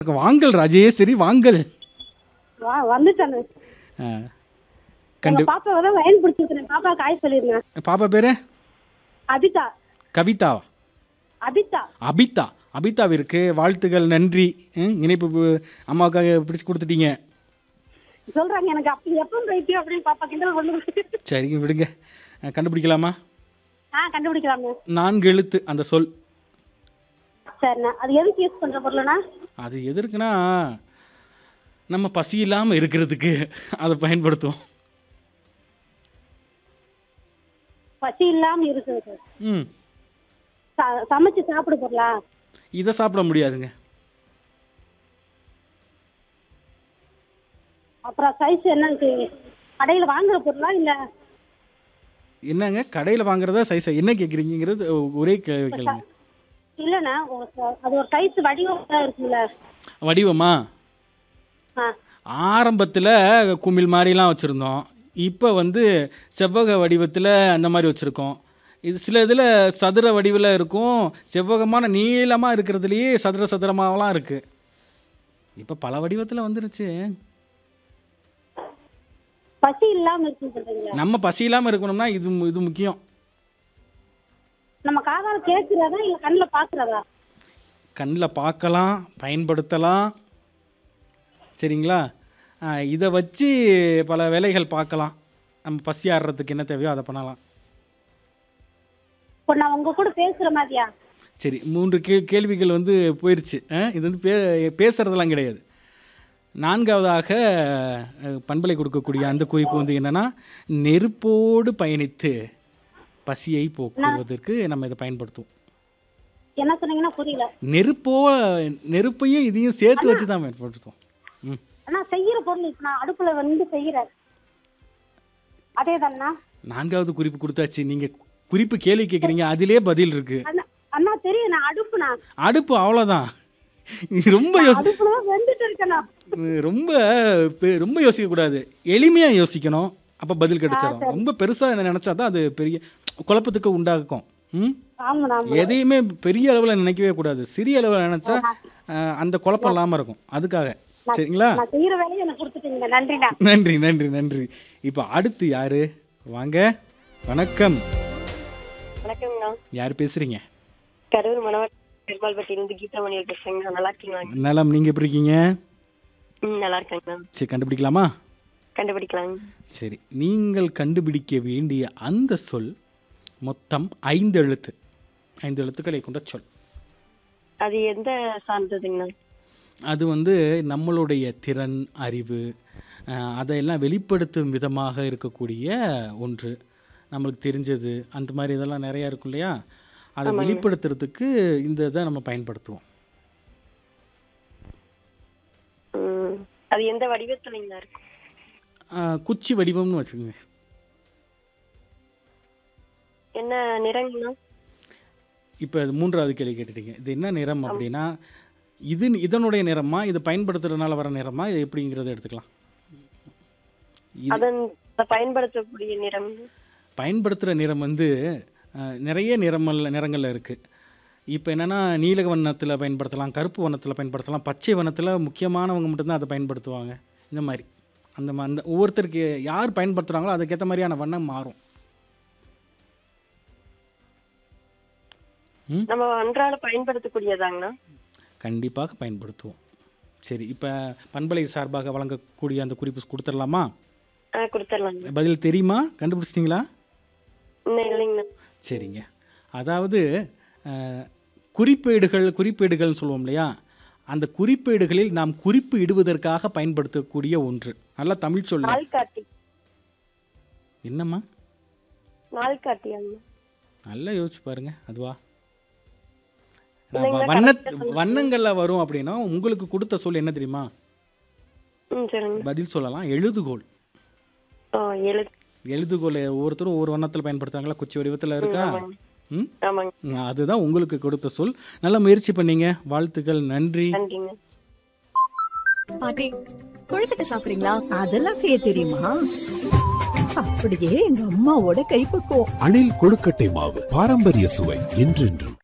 வாங்கல் ராஜேஸ்வரி வாங்கல் வா வந்துட்டேன் ஆ. எங்க கண்டு பாப்பாவை தான் வயல் பிடிச்சிருக்கிறேன் பாப்பா காய் சொல்லிருந்தேன் பாப்பா பேரு அபிதா கவிதாவா அபிதா அபிதா அபிதாவிற்கு வாழ்த்துக்கள் நன்றி ம், இணைப்பு பு- அம்மாவுக்காக பிடிச்சு கொடுத்துட்டீங்க சொல்றாங்க எனக்கு அப்படி எப்போ பைத்தியம் அப்படின்னு பாப்பா கிண்டல் பண்ணுங்க சரிங்க விடுங்க அஹ், கண்டுபிடிக்கலாமா ஆ கண்டுபிடிக்கலாமே நான்கு எழுத்து அந்த சொல் சரிண்ணா அது எதுக்கு யூஸ் பண்ற பொருள்னா அது எதற்குனா நம்ம பசி இல்லாமல் இருக்கிறதுக்கு அதை பயன்படுத்துவோம் பசி இல்லாம இருக்குது சார் ம் ச- சமைச்சு சாப்பிட பொருளா இதை சாப்பிட முடியாதுங்க அப்புறம் சைஸ் என்னன்னு கடையில வாங்குற பொருளா இல்ல என்னங்க கடையில் வாங்குறதா சைஸா என்ன கேட்குறீங்கிறது ஒரே கே- கேளுங்க இல்லண்ணா ஒரு ச- அது ஒரு சைஸ் வடிவம் இருக்குல்ல வடிவமா ஆ ஆரம்பத்தில் குமிழ் மாதிரிலாம் வச்சுருந்தோம் இப்போ வந்து செவ்வக வடிவத்தில் அந்த மாதிரி வச்சுருக்கோம் இது சில இதில் சதுர வடிவில் இருக்கும் செவ்வகமான நீளமாக இருக்கிறதுலையே சதுர சதுரமாகலாம் இருக்குது இப்போ பல வடிவத்தில் வந்துருச்சு பசி இல்லாம இருக்குன்னு சொல்றீங்களா நம்ம பசி இல்லாமல் இருக்கணும்னா இது மு- இது முக்கியம் நம்ம காதால கேட்கிறதா இல்ல கண்ணுல பாக்குறதா கண்ணில் பார்க்கலாம் பயன்படுத்தலாம் சரிங்களா இதை வச்சு பல வேலைகள் பார்க்கலாம் நம்ம பசி ஆடுறதுக்கு என்ன தேவையோ அதை பண்ணலாம் இப்போ நான் உங்க கூட பேசுற மாதிரியா சரி மூன்று கே கேள்விகள் வந்து போயிருச்சு அஹ், இது வந்து பே பேசுகிறதெல்லாம் கிடையாது நான்காவதாக அஹ், பண்பலை கொடுக்கக்கூடிய அந்த குறிப்பு வந்து என்னன்னா நெருப்போடு பயணித்து பசியை போக்குவதற்கு நம்ம இதை பயன்படுத்துவோம் என்ன சொன்னீங்கன்னா புரியல நெருப்போ நெருப்பையும் இதையும் சேர்த்து வச்சு தான் பயன்படுத்துவோம் ம் ஆனா செய்யற பொருள் இப்ப நான் அடுப்புல வந்து செய்யறேன் அதே தானா நான்காவது குறிப்பு கொடுத்தாச்சு நீங்கள் குறிப்பு கேள்வி கேட்குறீங்க அதிலே பதில் இருக்கு அண்ணா அண்ணா தெரியும் நான் அடுப்புனா அடுப்பு அவ்வளோதான் ரொம்ப யோசி அடுப்புல தான் வெந்துட்டு இருக்கேன் நான். ரொம்ப பெ- ரொம்ப யோசிக்கக்கூடாது எளிமையாக யோசிக்கணும் அப்போ பதில் கிடைச்சிடும் ரொம்ப பெருசாக நினச்சா தான் அது பெரிய குழப்பத்துக்கு உண்டாக்கும் ம் ஆமாண்ணா ஆமா. எதையுமே பெரிய அளவில் நினைக்கவே கூடாது சிறிய அளவில் நினச்சா அஹ், அந்த குழப்பம் இல்லாமல் இருக்கும் அதுக்காக சரிங்களா நான் செய்யற வேலையை எனக்கு கொடுத்துட்டீங்க நன்றிண்ணா நன்றி நன்றி நன்றி இப்போ அடுத்து யாரு வாங்க வணக்கம் வணக்கங்கண்ணா யார் பேசுறீங்க கரூர் மணவர் பெருமாள்பட்டியிலிருந்து கீதாமணியில் பேசுறேங்கண்ணா நல்லா இருக்கீங்களா நலம் நீங்கள் எப்படி இருக்கீங்க ம் நல்லா இருக்கேங்கண்ணா சரி கண்டுபிடிக்கலாமா கண்டுபிடிக்கலாங்க சரி நீங்கள் கண்டுபிடிக்க வேண்டிய அந்த சொல் மொத்தம் ஐந்து எழுத்து ஐந்து எழுத்துக்களை கொண்ட சொல் அது எந்த சார்ந்ததுங்கண்ணா அது வந்து நம்மளுடைய திறன் அறிவு அஹ், அதையெல்லாம் வெளிப்படுத்தும் விதமாக இருக்கக்கூடிய ஒன்று நம்மளுக்கு தெரிஞ்சது அந்த மாதிரி இதெல்லாம் நிறையா இருக்கும் இல்லையா அதை வெளிப்படுத்துறதுக்கு இந்த இதை நம்ம பயன்படுத்துவோம் ம் அது எந்த வடிவத்துலங்கண்ணா இருக்கும் அஹ், குச்சி வடிவம்னு வச்சுக்கோங்க என்ன நிறங்கண்ணா இப்போ இது மூன்றாவது கேள்வி கேட்டுட்டீங்க இது என்ன நிறம் அப்படின்னா இது இதனுடைய நிறமா இது பயன்படுத்துறதுனால வர நிறமா இது எப்படிங்கிறத எடுத்துக்கலாம் இது அதன் அதை பயன்படுத்தக்கூடிய நிறம் பயன்படுத்துகிற நிறம் வந்து அஹ், நிறைய நிறமல்ல நிறங்களில் இருக்குது இப்போ என்னென்னா நீல வண்ணத்தில் பயன்படுத்தலாம் கருப்பு வண்ணத்தில் பயன்படுத்தலாம் பச்சை வண்ணத்தில் முக்கியமானவங்க மட்டும்தான் அதை பயன்படுத்துவாங்க இந்த மாதிரி அந்த மா- அந்த ஒவ்வொருத்தருக்கு யார் பயன்படுத்துகிறாங்களோ அதுக்கேற்ற மாதிரியான வண்ணம் மாறும் நம்ம அன்றாட பயன்படுத்தக்கூடியதாங்கண்ணா கண்டிப்பாக பயன்படுத்துவோம் சரி இப்போ பண்பலை சார்பாக வழங்கக்கூடிய அந்த குறிப்பு கொடுத்துடலாமா ஆ கொடுத்துடலாங்க பதில் தெரியுமா கண்டுபிடிச்சிட்டிங்களா இன்னும் இல்லைங்கண்ணா சரிங்க அதாவது அஹ், குறிப்பேடுகள் குறிப்பேடுகள்னு சொல்லுவோம் இல்லையா அந்த குறிப்பேடுகளில் நாம் குறிப்பு இடுவதற்காக பயன்படுத்தக்கூடிய ஒன்று நல்லா தமிழ் சொல்ல நாள்காட்டி என்னம்மா நாள்காட்டியாங்கண்ணா நல்லா யோசிச்சு பாருங்க அதுவா நான் வ- வண்ண வண்ணங்களில் வரும் அப்படின்னா உங்களுக்கு கொடுத்த சொல் என்ன தெரியுமா ம் சொல்லுங்க பதில் சொல்லலாம் எழுதுகோல் ஓ எழு எழுதுகோலை ஒவ்வொருத்தரும் ஒவ்வொரு வண்ணத்தில் பயன்படுத்துறாங்களா குச்சி வடிவத்தில் இருக்கா ம் ஆமாங்க ம், அதுதான் உங்களுக்கு கொடுத்த சொல் நல்ல முயற்சி பண்ணீங்க வாழ்த்துக்கள் நன்றி நன்றிங்க பாட்டி கொழுக்கட்டை சாப்பிடுறீங்களா அதெல்லாம் செய்ய தெரியுமா அப்படியே எங்க அம்மாவோட கைப்பக்குவம் அணில் கொழுக்கட்டை மாவு பாரம்பரிய சுவை என்றென்றும்